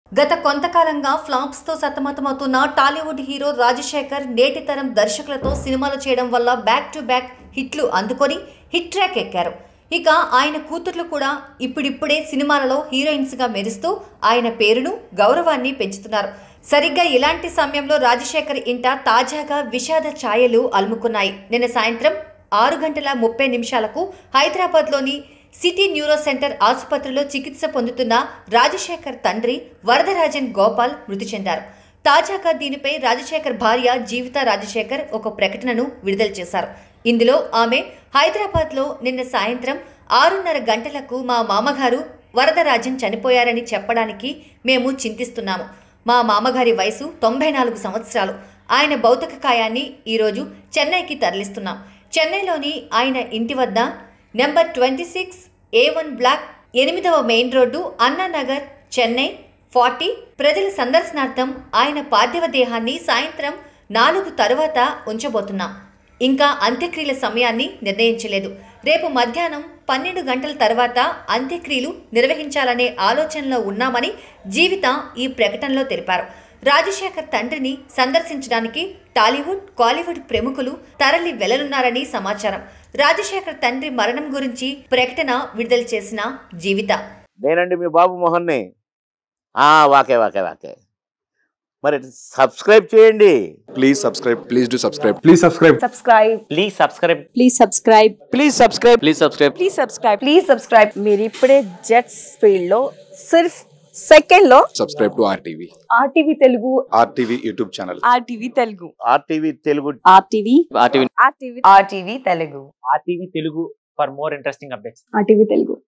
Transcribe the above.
గత కొంతకాలంగా ఫ్లాప్స్ తో సతమతమవుతున్న టాలీవుడ్ హీరో రాజశేఖర్ నేటి తరం దర్శకులతో సినిమాలు చేయడం వల్ల బ్యాక్ టు బ్యాక్ హిట్లు అందుకొని హిట్ ట్రాక్ ఎక్కారు ఇక ఆయన కూతుర్లు కూడా ఇప్పుడిప్పుడే సినిమాలలో హీరోయిన్స్ గా మెరుస్తూ ఆయన పేరును గౌరవాన్ని పెంచుతున్నారు సరిగ్గా ఇలాంటి సమయంలో రాజశేఖర్ ఇంట తాజాగా విషాద ఛాయలు అలుముకున్నాయి నిన్న సాయంత్రం ఆరు గంటల ముప్పై నిమిషాలకు హైదరాబాద్లోని సిటీ న్యూరో సెంటర్ ఆసుపత్రిలో చికిత్స పొందుతున్న రాజశేఖర్ తండ్రి వరదరాజన్ గోపాల్ మృతి చెందారు తాజాగా దీనిపై రాజశేఖర్ భార్య జీవిత రాజశేఖర్ ఒక ప్రకటనను విడుదల చేశారు ఇందులో ఆమె హైదరాబాద్లో నిన్న సాయంత్రం ఆరున్నర గంటలకు మా మామగారు వరదరాజన్ చనిపోయారని చెప్పడానికి మేము చింతిస్తున్నాము మా మామగారి వయసు తొంభై నాలుగు సంవత్సరాలు ఆయన భౌతిక కాయాన్ని ఈరోజు చెన్నైకి తరలిస్తున్నాం చెన్నైలోని ఆయన ఇంటి వద్ద నెంబర్ ట్వంటీ సిక్స్ ఏ వన్ బ్లాక్ ఎనిమిదవ main road Anna Nagar Chennai forty ప్రజల సందర్శనార్థం ఆయన పార్థివ దేహాన్ని సాయంత్రం నాలుగు తరువాత ఉంచబోతున్నాం ఇంకా అంత్యక్రియల సమయాన్ని నిర్ణయించలేదు రేపు మధ్యాహ్నం పన్నెండు గంటల తర్వాత అంత్యక్రియలు నిర్వహించాలనే ఆలోచనలో ఉన్నామని జీవిత ఈ ప్రకటనలో తెలిపారు రాజశేఖర్ తండ్రిని సందర్శించడానికి టాలీవుడ్ కాలీవుడ్ ప్రముఖులు తరలి వెళ్లనున్నారని సమాచారం రాజశేఖర్ తండ్రి మరణం గురించి ప్రకటన విడుదల చేసిన జీవిత నేనండి మీ బాబు మోహన్ని ఆ, వాకే వాకే వాకే మరి సబ్స్క్రైబ్ చేయండి Please subscribe. Please do subscribe. Please subscribe. subscribe please subscribe please subscribe please subscribe please subscribe please subscribe please subscribe మీరు ఇప్పుడే జెట్స్ ఫీల్డ్ లో సిర్ఫ్ సెకండ్ లో Subscribe to RTV. RTV Telugu RTV YouTube channel. RTV Telugu RTV Telugu RTV RTV RTV RTV Telugu RTV Telugu for more interesting updates RTV Telugu